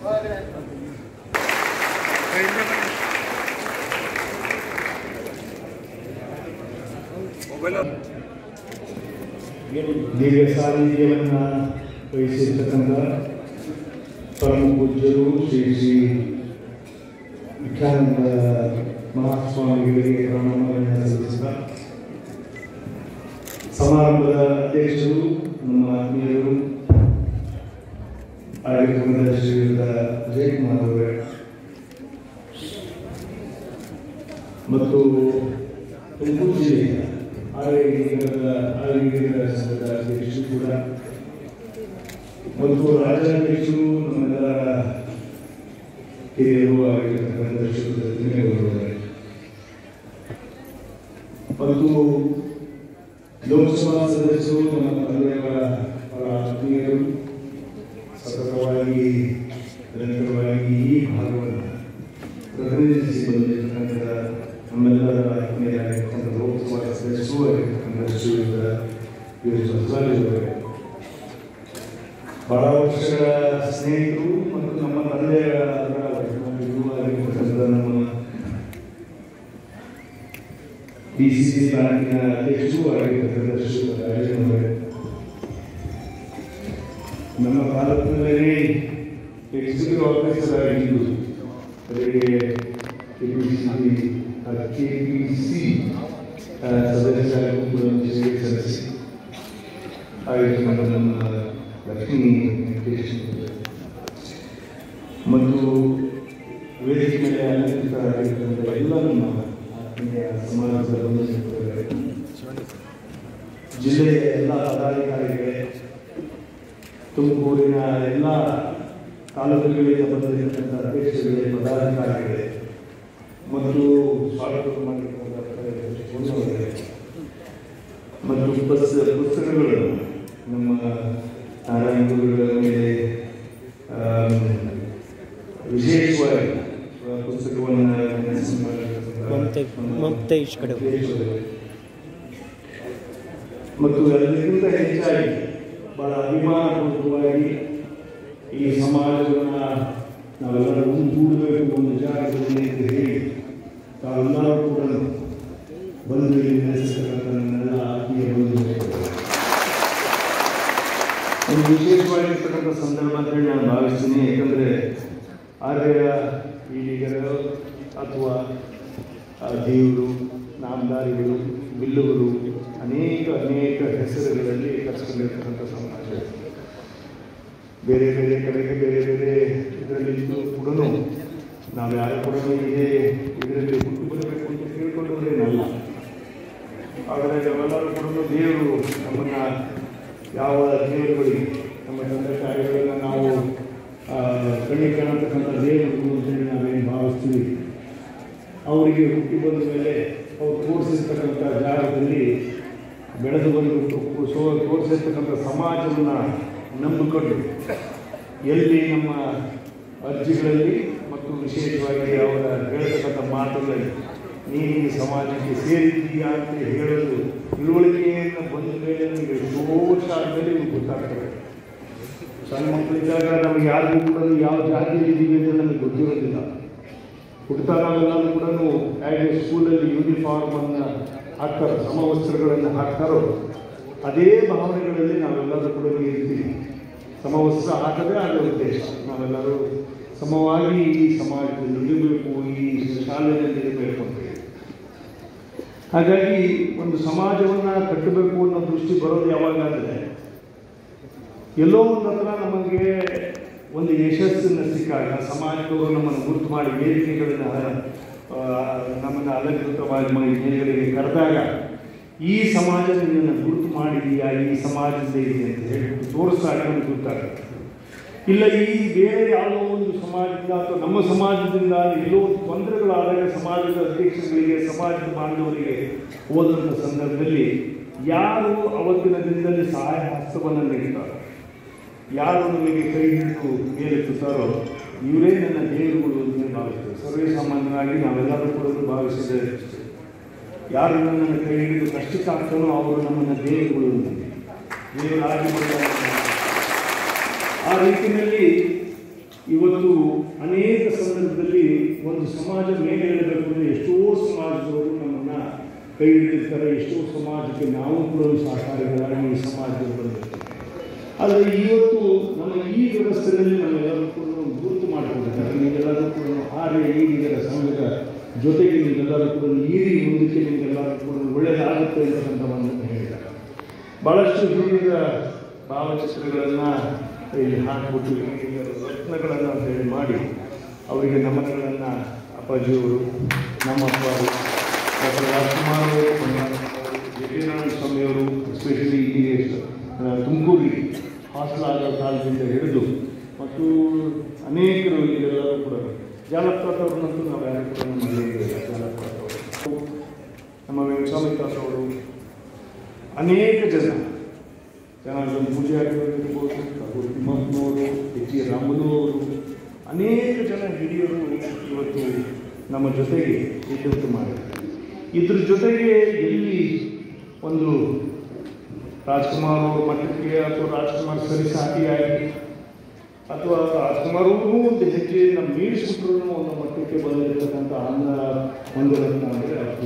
ದಿವ್ಯ ಸಾನ್ನಿಧ್ಯವನ್ನು ವಹಿಸಿರ್ತಕ್ಕಂಥ ಪರಮ ಪೂಜ್ಯರು ಶ್ರೀ ಶ್ರೀ ವಿಖ್ಯಾನಂದ ಮಹಾಸ್ವಾಮಿಗಳಿಗೆ ಪ್ರಣಾಮಗಳನ್ನು ಸಲ್ಲಿಸುತ್ತಾ ಸಮಾರಂಭದ ಅಧ್ಯಕ್ಷರು ನಮ್ಮ ಆತ್ಮೀಯರು ಕಾರ್ಯಕ್ರಮದ ಶ್ರೀಯುತ ವಿಜಯಕುಮಾರ್ ಅವರೇ ಮತ್ತು ತುಮಕೂರು ಜಿಲ್ಲೆಯ ಆರೋಗ್ಯದ ಆರೋಗ್ಯ ಸಂಘದ ಅಧ್ಯಕ್ಷರು ಕೂಡ ಮತ್ತು ರಾಜ್ಯಾಧ್ಯಕ್ಷರು ನಮ್ಮೆಲ್ಲರ ಹಿರಿಯರು ಆಗಿರತಕ್ಕಂಥ ಶ್ರೀಯುತ ದಿನೇಗೌಡರವರೇ ಮತ್ತು ಲೋಕಸಭಾ ಸದಸ್ಯರು ನಮ್ಮ ತಂದೆಯವರ ಅವರ ಆತ್ಮೀಯರು ಸತತವಾಗಿ ನಿರಂತರವಾಗಿ ಈ ಭಾಗವನ್ನು ಪ್ರತಿನಿಧಿಸಿ ಬಂದಿರತಕ್ಕಂಥ ನಮ್ಮೆಲ್ಲರ ಆತ್ಮೀಯರಾಗಿರ್ತಕ್ಕಂಥ ಲೋಕಸಭಾ ಸದಸ್ಯರು ಆಗಿರ್ತಕ್ಕಂಥ ಶ್ರೀಯುತ ವಿ ಎಸ್ ಬಸವರಾಜರವರೇ ಬಹಳ ವರ್ಷಗಳ ಸ್ನೇಹಿತರು ಮತ್ತು ನಮ್ಮ ತಂದೆಯ ಆಗಿರ್ತಕ್ಕಂಥ ನಮ್ಮ ಡಿ ಸಿ ಸಿ ಬ್ಯಾಂಕಿನ ಅಧ್ಯಕ್ಷರು ಆಗಿರ್ತಕ್ಕಂಥ ಶ್ರೀಯುತ ರಾಜೇಂದ್ರವರೇ ನಮ್ಮ ಭಾರತದಲ್ಲಿ ಎಕ್ಸಿಕ್ಯೂಟಿವ್ ಆಫೀಸರ್ ಆಗಿದ್ದು ಅವರಿಗೆ K P C K P C ಸದಸ್ಯರಾಗಿ ಕೂಡ ಸೇವೆ ಸಲ್ಲಿಸಿ ಆಗಿರ್ತಕ್ಕಂಥ ನಮ್ಮ ಲಕ್ಷ್ಮೀ ವೆಂಕಟೇಶ್ ಮತ್ತು ವೇದಿಕೆ ಮೇಲೆ ಅಲಂಕೃತರಾಗಿರ್ತಕ್ಕಂಥ ಎಲ್ಲ ನಮ್ಮ ಆತ್ಮೀಯ ಸಮಾಜದ ಬಂಧುಗಳಿದ್ದಾರೆ ಜಿಲ್ಲೆಯ ಎಲ್ಲ ಪದಾಧಿಕಾರಿಗಳೇ ತುಮಕೂರಿನ ಎಲ್ಲ ತಾಲೂಕುಗಳಿಗೆ ಬಂದಿರತಕ್ಕಂಥ ಅಧ್ಯಕ್ಷರುಗಳೇ ಪದಾಧಿಕಾರಿಗಳೇ ಮತ್ತು ಸ್ವಾಗತ ಮಾಡಿರ್ತಕ್ಕಂಥ ಪೊಲೀಸರೇ ಮತ್ತು ಪುಸ್ತಕ ಪುಸ್ತಕಗಳು ನಮ್ಮ ನಾರಾಯಣ ಗುರುಗಳ ಮೇಲೆ ಆಮ್, ವಿಶೇಷವಾಗಿ ಆ ಪುಸ್ತಕವನ್ನು ವಿನ್ಯಾಸ ಮಾಡಿರ್ತಕ್ಕಂಥ ಮಮತೆ- ಮಮತೆ ಈಚೆ ಕಡೆ ಹೋಗು. ದೇಶದಲ್ಲಿ ಮತ್ತು ಎಲ್ಲಕ್ಕಿಂತ ಹೆಚ್ಚಾಗಿ ಬಹಳ ಅಭಿಮಾನಪೂರ್ವಕವಾಗಿ ಈ ಸಮಾಜವನ್ನು ನಾವೆಲ್ಲರೂ ಒಂದುಗೂಡಬೇಕು ಒಂದು ಜಾಗದಲ್ಲಿ ಅಂತ ಹೇಳಿ ತಾವೆಲ್ಲರೂ ಕೂಡ ಬಂದು ಇಲ್ಲಿ ನೆಲೆಸಿರ್ತಕ್ಕಂಥ ನನ್ನೆಲ್ಲ ಆತ್ಮೀಯ ಬಂಧುಗಳು ಒಂದು ವಿಶೇಷವಾಗಿರ್ತಕ್ಕಂಥ ಸಂದರ್ಭ ಅಂತ ಹೇಳಿ ನಾನು ಭಾವಿಸ್ತೀನಿ ಯಾಕಂದರೆ ಆರ್ಯ ಈಡಿಗರು ಅಥವಾ ಆ, ದೇವರು ನಾಮದಾರಿಗಳು ಬಿಲ್ಲುಗಳು ಅನೇಕ ಅನೇಕ ಹೆಸರುಗಳಲ್ಲಿ ಕರೆಸ್ಕೊಂಡಿರ್ತಕ್ಕಂಥ ಸಮಾಜ ಬೇರೆ ಬೇರೆ ಕಡೆಗೆ ಬೇರೆ ಬೇರೆ ಇದರಲ್ಲಿದ್ದು ಕೂಡ ನಾವು ಯಾರು ಕೂಡ ಇದೇ ಇದರಲ್ಲಿ ಹುಟ್ಟು ಬರಬೇಕು ಅಂತ ಕೇಳ್ಕೊಂಡವ್ರೇನಲ್ಲ ಆದರೆ ನಾವೆಲ್ಲರೂ ಕೂಡ ದೇವರು ನಮ್ಮನ್ನು ಯಾವ ದೇವರುಗಳಿಗೆ ನಮ್ಮ ತಂದೆ ತಾಯಿಗಳನ್ನ ನಾವು ಆ, ಕಣ್ಣಿಗೆ ಕಾಣತಕ್ಕಂಥ ದೇವರುಗಳು ಅಂತೇಳಿ ನಾವೇನು ಭಾವಿಸ್ತೀವಿ ಅವರಿಗೆ ಹುಟ್ಟಿ ಬಂದ ಮೇಲೆ ಅವ್ರು ತೋರಿಸಿರ್ತಕ್ಕಂಥ ಜಾಗದಲ್ಲಿ ಬೆಳೆದು ಬಂದು ಸೋ ತೋರಿಸಿರ್ತಕ್ಕಂಥ ಸಮಾಜವನ್ನು ನಂಬಿಕೊಂಡು ಎಲ್ಲಿ ನಮ್ಮ ಅರ್ಜಿಗಳಲ್ಲಿ ಮತ್ತು ವಿಶೇಷವಾಗಿ ಅವರ ಹೇಳ್ತಕ್ಕಂಥ ಮಾತುಗಳಲ್ಲಿ ನೀನು ಈ ಸಮಾಜಕ್ಕೆ ಸೇರಿದ್ದೀಯಾ ಅಂತ ಹೇಳಲು ತಿಳುವಳಿಕೆಯನ್ನು ಬಂದ ಮೇಲೆ ನಮಗೆ ಎಷ್ಟೋ ವರ್ಷ ಆದಮೇಲೆ ಇವು ಗೊತ್ತಾಗ್ತದೆ ಸಣ್ಣ ಮಕ್ಕಳಿದ್ದಾಗ ನಮಗೆ ಯಾರಿಗೂ ಕೂಡ ಯಾವ ಜಾತಿಯಲ್ಲಿ ಇದ್ದೀವಿ ಅಂತ ನಮಗೆ ಗೊತ್ತಿರೋದಿಲ್ಲ ಹುಟ್ಟುತ್ತಾ ನಾವೆಲ್ಲರೂ ಕೂಡ ಹೇಗೆ ಸ್ಕೂಲಲ್ಲಿ ಯೂನಿಫಾರ್ಮನ್ನು ಹಾಕ್ತಾರೋ ಸಮವಸ್ತ್ರಗಳನ್ನು ಹಾಕ್ತಾರೋ ಅದೇ ಭಾವನೆಗಳಲ್ಲಿ ನಾವೆಲ್ಲರೂ ಕೂಡ ಇರ್ತೀವಿ ಸಮವಸ್ತ್ರ ಹಾಕದೇ ಅದರ ಉದ್ದೇಶ ನಾವೆಲ್ಲರೂ ಸಮವಾಗಿ ಈ ಸಮಾಜದಲ್ಲಿ ಇರಬೇಕು ಈ ಶಾಲೆಯಲ್ಲಿ ಇರಬೇಕು ಅಂತ ಹೇಳಿ ಹಾಗಾಗಿ ಒಂದು ಸಮಾಜವನ್ನು ಕಟ್ಟಬೇಕು ಅನ್ನೋ ದೃಷ್ಟಿ ಬರೋದು ಯಾವಾಗ ಅಂದರೆ ಎಲ್ಲೋ ಒಂದು ಹತ್ರ ನಮಗೆ ಒಂದು ಯಶಸ್ಸನ್ನು ಸಿಕ್ಕಾಗ ಸಮಾಜದವರು ನಮ್ಮನ್ನು ಗುರುತು ಮಾಡಿ ವೇದಿಕೆಗಳನ್ನು ಆ, ನಮ್ಮನ್ನು ಅಲಂಕೃತವಾಗಿ ಮಾಡಿ ಮೇಲ್ಗಡೆಗೆ ಕರೆದಾಗ ಈ ಸಮಾಜ ನಿನ್ನನ್ನು ಗುರುತು ಮಾಡಿದೀಯಾ ಈ ಸಮಾಜದ ಇದೆ ಅಂತ ಹೇಳ್ಬಿಟ್ಟು ತೋರಿಸ್ದಾಗ ನಮ್ಗೆ ಗೊತ್ತಾಗುತ್ತೆ ಇಲ್ಲ ಈ ಬೇರೆ ಯಾವುದೋ ಒಂದು ಸಮಾಜದಿಂದ ಅಥವಾ ನಮ್ಮ ಸಮಾಜದಿಂದ ಎಲ್ಲೋ ಒಂದು ತೊಂದರೆಗಳಾದಾಗ ಸಮಾಜದ ಅಧ್ಯಕ್ಷರುಗಳಿಗೆ ಸಮಾಜದ ಬಾಂಧವರಿಗೆ ಹೋದಂಥ ಸಂದರ್ಭದಲ್ಲಿ ಯಾರು ಅವತ್ತಿನ ದಿನದಲ್ಲಿ ಸಹಾಯ ಹಸ್ತವನ್ನು ನೀಡ್ತಾರೆ ಯಾರು ನಮಗೆ ಕೈ ಹಿಡಿದು ಮೇಲೆತ್ತುತ್ತಾರೋ ಇವರೇ ನನ್ನ ದೇವರುಗಳು ಅಂತ ಭಾವಿಸ್ತೇವೆ ಸರ್ವೇ ಸಾಮಾನ್ಯರಾಗಿ ನಾವೆಲ್ಲರೂ ಕೂಡ ಭಾವಿಸಿದರೆ ಯಾರು ನನ್ನನ್ನು ಕೈ ಹಿಡಿದು ಕಷ್ಟಕ್ಕಾಗ್ತಾನೋ ಅವರು ನಮ್ಮನ್ನು ದೇವರುಗಳು ಅಂತೀವಿ ದೇವರಾಗಿ ಬಂದ ಆ ರೀತಿಯಲ್ಲಿ ಇವತ್ತು ಅನೇಕ ಸಂದರ್ಭದಲ್ಲಿ ಒಂದು ಸಮಾಜ ಮೇಲೆ ಹೇಳಬೇಕು ಅಂದರೆ ಎಷ್ಟೋ ಸಮಾಜದವರು ನಮ್ಮನ್ನು ಕೈ ಹಿಡಿದಿರ್ತಾರೆ ಎಷ್ಟೋ ಸಮಾಜಕ್ಕೆ ನಾವು ಕೂಡ ಸಹಕಾರಿಗಳಾಗಿ ಈ ಸಮಾಜದಲ್ಲಿ ಬಂದಿರ್ತೀವಿ ಆದರೆ ಇವತ್ತು ನಮ್ಮ ಈ ವ್ಯವಸ್ಥೆಯಲ್ಲಿ ನಮ್ಮೆಲ್ಲರೂ ಕೂಡ ಒಂದು ಗುರುತು ಮಾಡಿಕೊಂಡಿದ್ದಾರೆ ನೀವೆಲ್ಲರೂ ಕೂಡ ಆರ್ಯ ಈಗಿನ ಸಂಘದ ಜೊತೆಗೆ ನೀವೆಲ್ಲರೂ ಕೂಡ ಈರಿ ಮುಂದಕ್ಕೆ ನಿಮಗೆಲ್ಲರೂ ಕೂಡ ಒಳ್ಳೆಯದಾಗುತ್ತೆ ಅಂತಕ್ಕಂಥ ಒಂದು ಹೇಳಿದ್ದಾರೆ ಭಾಳಷ್ಟು ಹಿರಿಯರ ಭಾವಚಿತ್ರಗಳನ್ನು ಇಲ್ಲಿ ಹಾಕಿಬಿಟ್ಟು ಹಿರಿಯರ ರತ್ನಗಳನ್ನು ಅಂತ ಹೇಳಿ ಮಾಡಿ ಅವರಿಗೆ ನಮನಗಳನ್ನು ಅಪ್ಪಾಜಿಯವರು ನಮ್ಮ ಅಪ್ಪಾರು ಡಾಕ್ಟರ್ ರಾಜ್ಕುಮಾರ್ ಅವರು ಜಯನಾರಾಯಣ ಸ್ವಾಮಿಯವರು ಎಸ್ಪೆಷಲಿ ಇಲ್ಲಿಗೆ ಆ, ತುಮಕೂರಿಗೆ ಹಾಸ್ಟೆಲ್ ಆದ ಕಾಲದಿಂದ ಹಿಡಿದು ಮತ್ತು ಅನೇಕರು ಇಲ್ಲೆಲ್ಲರೂ ಕೂಡ ಜಾಲಪ್ರತ್ ಅವ್ರನ್ನಂತೂ ನಾವು ಯಾರು ಕೂಡ ನಮ್ಮ ಮನೆಯಲ್ಲಿ ಜಾಲಪ್ರತ್ ಅವರು ನಮ್ಮ ವೆಂಕಟಸ್ವಾಮಿ ತಾತ ಅವರು ಅನೇಕ ಜನ ಜನಾರ್ದನ್ ಪೂಜಾರಿ ಇರ್ಬೋದು ಕಾಗೋಡು ತಿಮ್ಮಪ್ಪನವರು ಎಚ್ ಜಿ ರಾಮುಲು ಅವರು ಅನೇಕ ಜನ ಹಿರಿಯರು ಇವತ್ತು ನಮ್ಮ ಜೊತೆಗೆ ಇದ್ದದ್ದು ಮಾಡಿದ್ದಾರೆ ಇದ್ರ ಜೊತೆಗೆ ಎಲ್ಲಿ ಒಂದು ರಾಜ್ಕುಮಾರ್ ಅವ್ರ ಮಟ್ಟಕ್ಕೆ ಅಥವಾ ರಾಜ್ಕುಮಾರ್ ಸರಿಸಾಟಿಯಾಗಿ ಅಥವಾ ರಾಜ್ಕುಮಾರ್ ಅವ್ರಿಗೂ ಒಂದು ಹೆಜ್ಜೆಯನ್ನು ಮೀರಿಸ್ಬಿಟ್ರು ಒಂದು ಮಟ್ಟಕ್ಕೆ ಬಂದಿರತಕ್ಕಂಥ ಅನ್ನ ಒಂದು ರತ್ನ ಅಂದರೆ ಅಪ್ಪು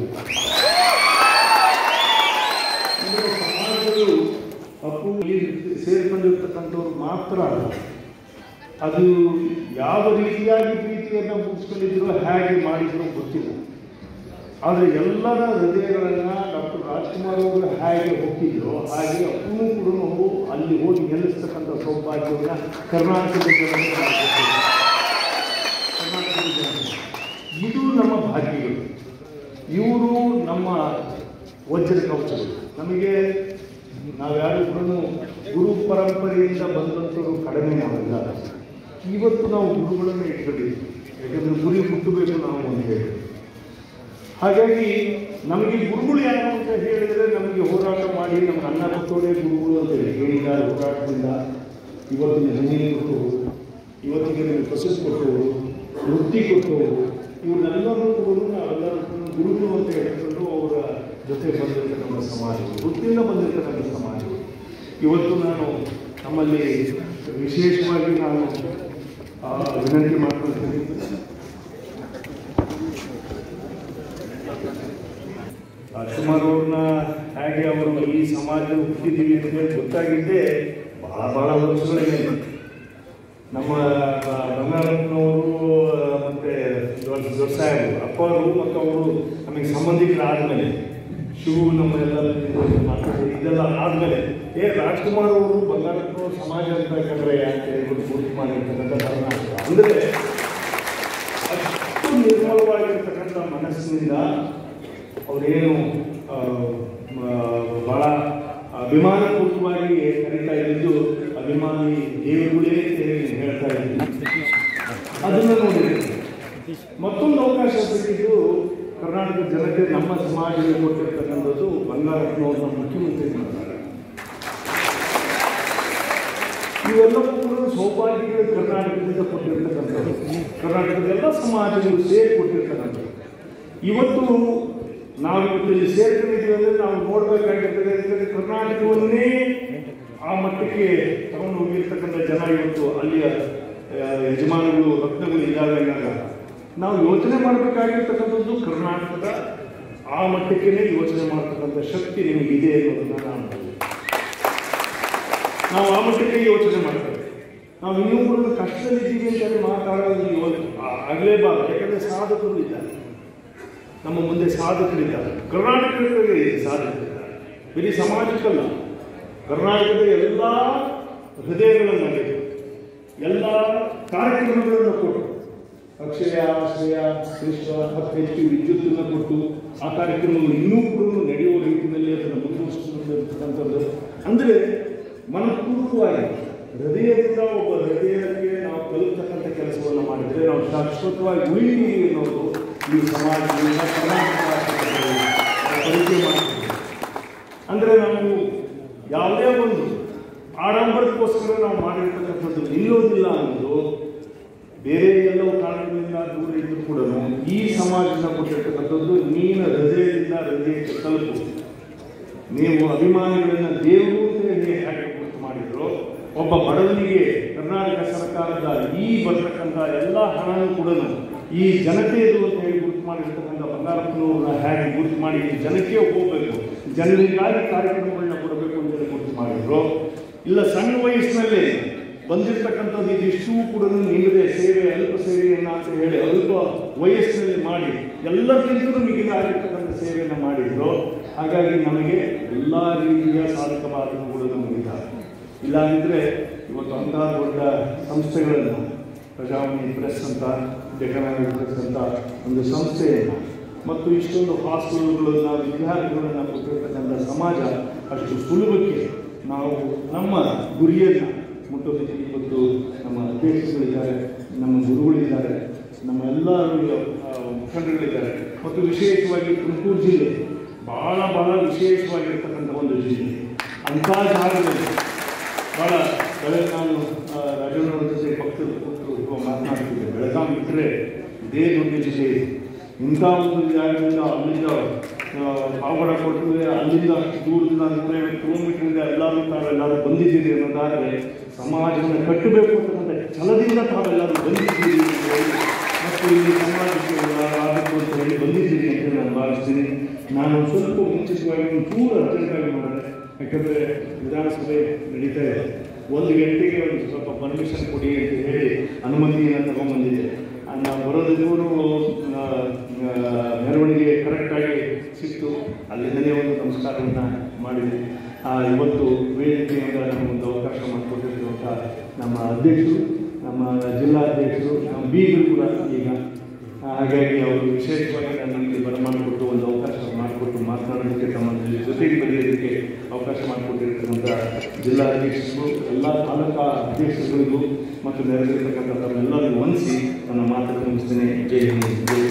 ಅಂದರೆ ಸಮಾಜಗಳು ಅಪ್ಪು ಇಲ್ಲಿ ಸೇರಿಕೊಂಡಿರ್ತಕ್ಕಂಥವ್ರು ಮಾತ್ರ ಅಲ್ಲ ಅದು ಯಾವ ರೀತಿಯಾಗಿ ಪ್ರೀತಿಯನ್ನು ಮುಗಿಸ್ಕೊಂಡಿದ್ರು ಹೇಗೆ ಮಾಡಿದ್ರು ಗೊತ್ತಿಲ್ಲ ಆದರೆ ಎಲ್ಲರ ಹೃದಯಗಳನ್ನು ಡಾಕ್ಟರ್ ರಾಜ್ಕುಮಾರ್ ಅವರು ಹೇಗೆ ಹೋಗ್ತಿದ್ರು ಹಾಗೆ ಅಪ್ಪನೂ ಕೂಡ ಅಲ್ಲಿ ಹೋಗಿ ನೆಲೆಸ್ತಕ್ಕಂಥ ಸೌಭಾಗ್ಯವನ್ನು ಕರ್ನಾಟಕದ ಜನರಿಗೆ ನಾವು ಕೊಟ್ಟಿದ್ದೇವೆ. ಕರ್ನಾಟಕದ ಜನರಿಗೆ. ಇದು ನಮ್ಮ ಭಾಗ್ಯಗಳು ಇವರು ನಮ್ಮ ವಜ್ರ ಕವಚಗಳು ನಮಗೆ ನಾವ್ಯಾರು ಕೂಡ ಗುರು ಪರಂಪರೆಯಿಂದ ಬಂದಂಥವ್ರು ಕಡಿಮೆ ನಾವೆಲ್ಲ ಇವತ್ತು ನಾವು ಗುರುಗಳನ್ನು ಇಟ್ಕೊಂಡಿದ್ದೀವಿ ಯಾಕಂದರೆ ಗುರಿ ಮುಟ್ಟಬೇಕು ನಾವು ಅಂತ ಹೇಳಿ ಹಾಗಾಗಿ ನಮಗೆ ಗುರುಗಳು ಯಾರು ಅಂತ ಹೇಳಿದರೆ ನಮಗೆ ಹೋರಾಟ ಮಾಡಿ ನಮ್ಗೆ ಅನ್ನ ಕೊಟ್ಟೋರೇ ಗುರುಗಳು ಅಂತ ಹೇಳಿ ಹೇಳಿದ್ದಾರೆ ಹೋರಾಟದಿಂದ ಇವತ್ತಿನ ಜಮೀನು ಕೊಟ್ಟವರು ಇವತ್ತಿಗೆ ನಮಗೆ ಪ್ರಶಸ್ತಿ ಕೊಟ್ಟವರು ವೃತ್ತಿ ಕೊಟ್ಟವರು ಇವ್ರನ್ನೆಲ್ಲರೂ ಕೂಡ ನಾವೆಲ್ಲರೂ ಕೂಡ ಗುರುಗಳು ಅಂತ ಹೇಳಿಕೊಂಡು ಅವರ ಜೊತೆ ಬಂದಿರತಕ್ಕಂಥ ಸಮಾಜ ವೃತ್ತಿಯಿಂದ ಬಂದಿರತಕ್ಕಂಥ ಸಮಾಜ ಇವತ್ತು ನಾನು ನಮ್ಮಲ್ಲಿ ವಿಶೇಷವಾಗಿ ನಾನು ಆ, ವಿನಂತಿ ಮಾಡ್ಕೊಳ್ತೀನಿ ರಾಜ್ಕುಮಾರ್ ಅವ್ರನ್ನ ಹೇಗೆ ಅವರು ಈ ಸಮಾಜದಲ್ಲಿ ಹುಟ್ಟಿದ್ದೀವಿ ಅಂತ ಹೇಳಿ ಗೊತ್ತಾಗಿದ್ದೇ ಬಹಳ ಬಹಳ ವರ್ಷಗಳಿವೆ ನಮ್ಮ ಬಂಗಾರಪ್ಪನವರು ಮತ್ತೆ ದೊಡ್ಡ ದೊಡ್ಡ ಸಾಹೇಬರು ಅಪ್ಪ ಅವರು ಮತ್ತು ಅವರು ನಮಗೆ ಸಂಬಂಧಿಕರಾದ್ಮೇಲೆ ಶಿವು ನಮ್ಮೆಲ್ಲ ಮಾತಾಡಿ ಇದೆಲ್ಲ ಆದ್ಮೇಲೆ ಏ ರಾಜ್ಕುಮಾರ್ ಅವರು ಬಂಗಾರಪ್ಪನವರು ಸಮಾಜ ಅಂತ ಕಂಡ್ರೆ ಯಾಕೆ ಹೇಳ್ಬಿಟ್ಟು ಪೂರ್ತಿ ಮಾಡಿರ್ತಕ್ಕಂಥ ಕರ್ನಾಟಕ ಅಂದರೆ ಅಷ್ಟು ನಿರ್ಮಲವಾಗಿರ್ತಕ್ಕಂಥ ಮನಸ್ಸಿನಿಂದ ಅವರೇನು ಆ, ಮ- ಬಹಳ ಅಭಿಮಾನಪೂರ್ವಕವಾಗಿ ಕರೀತಾ ಇದ್ದು ಅಭಿಮಾನಿ ದೇವರುಗಳೇ ಅಂತ ಹೇಳಿ ಹೇಳ್ತಾ ಇದ್ದೀನಿ ಅದನ್ನು ನೋಡಿದ್ರೆ ಮತ್ತೊಂದು ಅವಕಾಶ ಸಿಕ್ಕಿದ್ದು ಕರ್ನಾಟಕ ಜನತೆ ನಮ್ಮ ಸಮಾಜದಲ್ಲಿ ಕೊಟ್ಟಿರ್ತಕ್ಕಂಥದ್ದು ಬಂಗಾರಪ್ಪನವ್ರನ್ನ ಮುಖ್ಯಮಂತ್ರಿ ಮಾಡ್ತಾರೆ ಇವೆಲ್ಲವೂ ಕೂಡ ಸೌಭಾಗ್ಯಗಳು ಕರ್ನಾಟಕದಿಂದ ಕೊಟ್ಟಿರ್ತಕ್ಕಂಥದ್ದು ಕರ್ನಾಟಕದ ಎಲ್ಲ ಸಮಾಜಗಳು ಸೇರಿ ಕೊಟ್ಟಿರ್ತಕ್ಕಂಥದ್ದು ಇವತ್ತು ನಾವು ಇವತ್ತು ಇಲ್ಲಿ ಸೇರ್ಕೊಂಡಿದ್ದೀವಿ ಅಂದರೆ ನಾವು ನೋಡಬೇಕಾಗಿರ್ತದೆ ಯಾಕಂದರೆ ಕರ್ನಾಟಕವನ್ನೇ ಆ ಮಟ್ಟಕ್ಕೆ ತಗೊಂಡು ಹೋಗಿರ್ತಕ್ಕಂಥ ಜನ ಇವತ್ತು ಅಲ್ಲಿಯ ಆ, ಯಜಮಾನಗಳು ರತ್ನಗಳು ಇದ್ದಾವೆ ಅಂದಾಗ ನಾವು ಯೋಚನೆ ಮಾಡಬೇಕಾಗಿರ್ತಕ್ಕಂಥದ್ದು ಕರ್ನಾಟಕದ ಆ ಮಟ್ಟಕ್ಕೆ ಯೋಚನೆ ಮಾಡ್ತಕ್ಕಂಥ ಶಕ್ತಿ ನಿಮಗಿದೆ ಅನ್ನೋದನ್ನ ನಾನು ನಂಬುತ್ತೇನೆ. ನಾವು ಆ ಮಟ್ಟಕ್ಕೆ ಯೋಚನೆ ಮಾಡ್ತೇವೆ ನಾವು ಇನ್ನೂ ಕೂಡ ಕಷ್ಟದಲ್ಲಿದ್ದೀವಿ ಅಂತ ಹೇಳಿ ಮಾತಾಡೋದು ಯೋಚನೆ ಆಗಲೇಬಾರದು ಯಾಕಂದರೆ ಸಾಧಕರು ಇದ್ದಾರೆ ನಮ್ಮ ಮುಂದೆ ಸಾಧಕರಿದ್ದಾರೆ ಕರ್ನಾಟಕದಲ್ಲಿ ಸಾಧಕರಿದ್ದಾರೆ ಬರೀ ಸಮಾಜಕ್ಕಲ್ಲ ಕರ್ನಾಟಕದ ಎಲ್ಲ ಹೃದಯಗಳಲ್ಲಿ ಎಲ್ಲ ಕಾರ್ಯಕ್ರಮಗಳನ್ನು ಕೊಟ್ಟು ಅಕ್ಷಯ ಆಶ್ರಯ ಶ್ರೇಷ್ಠ ಮತ್ತು ಹೆಚ್ಚು ವಿದ್ಯುತ್ತನ್ನು ಕೊಟ್ಟು ಆ ಕಾರ್ಯಕ್ರಮಗಳು ಇನ್ನೂ ಕೂಡ ನಡೆಯುವ ರೀತಿಯಲ್ಲಿ ಅದನ್ನು ಮುಂದುವರಿಸಿಕೊಂಡಿರ್ತಕ್ಕಂಥದ್ದು ಅಂದರೆ ಮನಪೂರ್ವಕವಾಗಿ ಹೃದಯದಿಂದ ಒಬ್ಬ ಹೃದಯಕ್ಕೆ ನಾವು ಕಲಿತಕ್ಕಂಥ ಕೆಲಸವನ್ನು ಮಾಡಿದರೆ ನಾವು ಶಾಶ್ವತವಾಗಿ ಉಳಿದೀವಿ ಅನ್ನೋದು ಈ ಸಮಾಜದಿಂದ ಕರ್ನಾಟಕ ರಾಜ್ಯದಲ್ಲಿ ನಾವು ಪರಿಚಯ ಮಾಡ್ತೀವಿ ಅಂದರೆ ನಾವು ಯಾವುದೇ ಒಂದು ಆಡಂಬರಕ್ಕೋಸ್ಕರ ನಾವು ಮಾಡಿರ್ತಕ್ಕಂಥದ್ದು ನಿಲ್ಲೋದಿಲ್ಲ ಅನ್ನೋದು ಬೇರೆ ಎಲ್ಲವೂ ಕಾರಣಗಳಿಂದ ದೂರ ಇದ್ದರೂ ಕೂಡ ಈ ಸಮಾಜದಿಂದ ಕೊಟ್ಟಿರ್ತಕ್ಕಂಥದ್ದು ನೀನ ಹೃದಯದಿಂದ ಹೃದಯಕ್ಕೆ ತಲುಪು ನೀವು ಅಭಿಮಾನಿಗಳನ್ನ ದೇವರು ಅಂತ ಹೇಳಿ ಹೇಗೆ ಗುರುತು ಮಾಡಿದ್ರು ಒಬ್ಬ ಬಡವನಿಗೆ ಕರ್ನಾಟಕ ಸರ್ಕಾರದ ಈ ಬರ್ತಕ್ಕಂಥ ಎಲ್ಲ ಹಣನೂ ಕೂಡ ಈ ಜನತೆಯದು ಅಂತ ಹೇಳಿ ಗುರುತು ಮಾಡಿರ್ತಕ್ಕಂಥ ಬಂಗಾರಪ್ಪನವ್ರನ್ನ ಹೇಗೆ ಗುರುತು ಮಾಡಿ ಈ ಜನಕ್ಕೆ ಹೋಗಬೇಕು ಜನರಿಗಾಗಿ ಕಾರ್ಯಕ್ರಮಗಳನ್ನ ಕೊಡಬೇಕು ಅಂತ ಹೇಳಿ ಗುರುತು ಮಾಡಿದ್ರು ಇಲ್ಲ ಸಣ್ಣ ವಯಸ್ಸಿನಲ್ಲಿ ಬಂದಿರತಕ್ಕಂಥದ್ದು ಇದಿಷ್ಟು ಕೂಡ ನಿಮ್ಮದೇ ಸೇವೆ ಅಲ್ಪ ಸೇವೆಯನ್ನ ಅಂತ ಹೇಳಿ ಅಲ್ಪ ವಯಸ್ಸಿನಲ್ಲಿ ಮಾಡಿ ಎಲ್ಲಕ್ಕಿಂತಲೂ ಮಿಗಿಲ ಆಗಿರ್ತಕ್ಕಂಥ ಸೇವೆಯನ್ನು ಮಾಡಿದ್ರು ಹಾಗಾಗಿ ನಮಗೆ ಎಲ್ಲ ರೀತಿಯ ಸಾಧಕ ಬಾಧಕಗಳು ನಮಗಿದ್ದಾರೆ ಇಲ್ಲಾಂದ್ರೆ ಇವತ್ತು ಅಂತಹ ದೊಡ್ಡ ಸಂಸ್ಥೆಗಳನ್ನು ಪ್ರಜಾವಾಣಿ ಪ್ರೆಸ್ ಅಂತ ಡೆಕನಾಮಿ ಪ್ರೆಸ್ ಅಂತ ಒಂದು ಸಂಸ್ಥೆಯನ್ನು ಮತ್ತು ಇಷ್ಟೊಂದು ಹಾಸ್ಟೆಲ್ಗಳನ್ನ ವಿದ್ಯಾರ್ಥಿಗಳನ್ನ ಕೊಟ್ಟಿರ್ತಕ್ಕಂಥ ಸಮಾಜ ಅಷ್ಟು ಸುಲಭಕ್ಕೆ ನಾವು ನಮ್ಮ ಗುರಿಯನ್ನು ಮುಟ್ಟೋದಕ್ಕೆ ಇವತ್ತು ನಮ್ಮ ಅಧ್ಯಕ್ಷಗಳಿದ್ದಾರೆ ನಮ್ಮ ಗುರುಗಳಿದ್ದಾರೆ ನಮ್ಮ ಎಲ್ಲ ಆ, ಮುಖಂಡರುಗಳಿದ್ದಾರೆ ಮತ್ತು ವಿಶೇಷವಾಗಿ ತುಮಕೂರು ಜಿಲ್ಲೆ ಬಹಳ ಬಹಳ ವಿಶೇಷವಾಗಿರ್ತಕ್ಕಂಥ ಒಂದು ಜಿಲ್ಲೆ ಅಂಥ ಜಾಗದಲ್ಲಿ ಭಾಳ ಬೆಳಗ್ಗೆ ನಾನು ಆ, ರಾಜಣ್ಣವ್ರ ಜೊತೆ ಪಕ್ಕದ ಕೂತು ಮಾತನಾಡ್ತಿದ್ದೆ ಬೆಳಗಾವಿ ಬಿಟ್ಟರೆ ಇದೇ ದೊಡ್ಡ ಜಿಲ್ಲೆ ಇದೆ ಇಂಥ ಒಂದು ಜಾಗದಿಂದ ಅಲ್ಲಿಂದ ಆ, ಪಾವಗಡ ಕೊಟ್ಟಿದೆ ಅಲ್ಲಿಂದ ಅಷ್ಟು ದೂರದಿಂದ ನೂರ ಕಿಲೋಮೀಟರಿಂದ ಎಲ್ಲರೂ ತಾವೆಲ್ಲರೂ ಬಂದಿದ್ದೀರಿ ಅನ್ನೋದಾದರೆ ಸಮಾಜವನ್ನು ಕಟ್ಟಬೇಕು ಅಂತಕ್ಕಂಥ ಛಲದಿಂದ ತಾವೆಲ್ಲರೂ ಬಂದಿದ್ದೀರಿ ಅಂತ ಹೇಳಿ ಮತ್ತು ಇಲ್ಲಿ ಸಮಾಜಕ್ಕೆ ಆಗಬೇಕು ಅಂತ ಹೇಳಿ ಬಂದಿದ್ದೀರಿ ಅಂತ ನಾನು ಭಾವಿಸ್ತೀನಿ ನಾನು ಒಂದ್ ಸ್ವಲ್ಪ ಮುಂಚಿತವಾಗಿ ಒಂದು ಚೂರು ಅರ್ಜೆಂಟಾಗಿ ಮಾಡಿದೆ ಯಾಕಂದರೆ ವಿಧಾನಸಭೆ ನಡೀತಾ ಇದೆ ಒಂದು ಗಂಟೆಗೆ ಒಂದು ಸ್ವಲ್ಪ ಪರ್ಮಿಷನ್ ಕೊಡಿ ಅಂತ ಹೇಳಿ ಅನುಮತಿಯನ್ನು ತಗೊಂಡ್ಬಂದಿದ್ದೆ ಆ, ನಾವು ಬರೋದಕ್ಕೂ ಮೆರವಣಿಗೆ ಕರೆಕ್ಟಾಗಿ ಸಿಕ್ತು ಅಲ್ಲಿಂದಲೇ ಒಂದು ನಮಸ್ಕಾರವನ್ನು ಮಾಡಿದೆ ಆ, ಇವತ್ತು ವೇದಿಕೆಯಿಂದ ನಮಗೊಂದು ಅವಕಾಶ ಮಾಡಿಕೊಟ್ಟಿರುವಂಥ ನಮ್ಮ ಅಧ್ಯಕ್ಷರು ನಮ್ಮ ಜಿಲ್ಲಾಧ್ಯಕ್ಷರು ನಮ್ಮ ಬೀಗರು ಕೂಡ ಈಗ ಆ, ಹಾಗಾಗಿ ಅವರು ವಿಶೇಷವಾಗಿ ನಾನು ಇಲ್ಲಿ ಬರಮಾಡಿಕೊಟ್ಟು ಒಂದು ಅವಕಾಶ ಮಾಡಿಕೊಟ್ಟು ಮಾತನಾಡೋದಕ್ಕೆ ತಮ್ಮ ಜೊತೆಗೆ ಬರೆಯೋದಕ್ಕೆ ಅವಕಾಶ ಮಾಡಿಕೊಟ್ಟಿರ್ತಕ್ಕಂಥ ಜಿಲ್ಲಾಧ್ಯಕ್ಷರು ಎಲ್ಲ ತಾಲೂಕಾ ಅಧ್ಯಕ್ಷರುಗಳಿಗೂ ಮತ್ತು ನೆರೆದಿರ್ತಕ್ಕಂಥ ತಮ್ಮೆಲ್ಲರಿಗೂ ವಂದಿಸಿ ನನ್ನ ಮಾತನ್ನು ಮುಗಿಸ್ತೇನೆ ಜೈ ಹಿಂದ್ ಜೈ